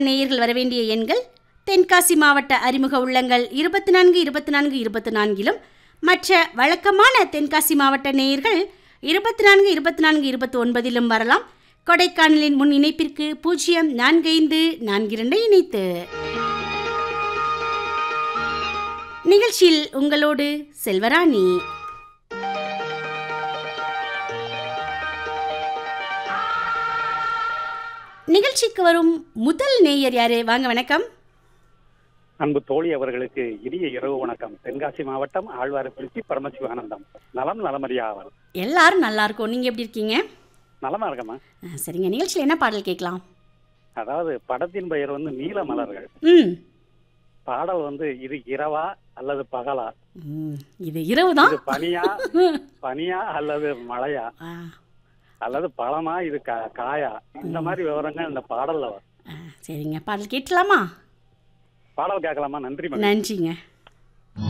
நேயர்கள் வரவேண்டிய எண்கள் தென்காசி மாவட்ட அறிமுக உள்ளங்கள் இருபத்தி நான்கு இருபத்தி நான்கு இருபத்தி நான்கிலும் மற்ற வழக்கமான தென்காசி மாவட்ட நேயர்கள் இருபத்தி நான்கு இருபத்தி நான்கு இருபத்தி ஒன்பதிலும் வரலாம் கொடைக்கானலின் முன் இணைப்பிற்கு பூஜ்ஜியம் நான்கைந்து நான்கு இரண்டை இணைத்து நிகழ்ச்சியில் உங்களோடு செல்வராணி நிகழ்ச்சிக்கு வரும் முதல் நேயர் யாரு வாங்க வணக்கம் அன்பு தோழி அவர்களுக்கு இனிய இரவு வணக்கம் தென்காசி மாவட்டம் ஆழ்வாரக்குறிச்சி பரமசிவானந்தம் நலம் நலமறியாவல் எல்லாரும் நல்லா இருக்கோம் நீங்க எப்படி இருக்கீங்க நலமா இருக்கம்மா ஆ, சரிங்க நிகழ்ச்சியில் என்ன பாடல் கேட்கலாம் அதாவது படத்தின் பெயர் வந்து நீல மலர்கள் ம் பாடல் வந்து இது இரவா அல்லது பகலா ம், இது இரவு தான் இது பனியா பனியா அல்லது மழையா ஆ, அல்லது பழமா இது கா- காயா இந்த மாதிரி விவரங்கள் இந்த பாடல்ல வரும் ஆ, சரிங்க பாடல் கேட்கலாமா பாடல் கேட்கலாமா நன்றி மகன் நன்றிங்க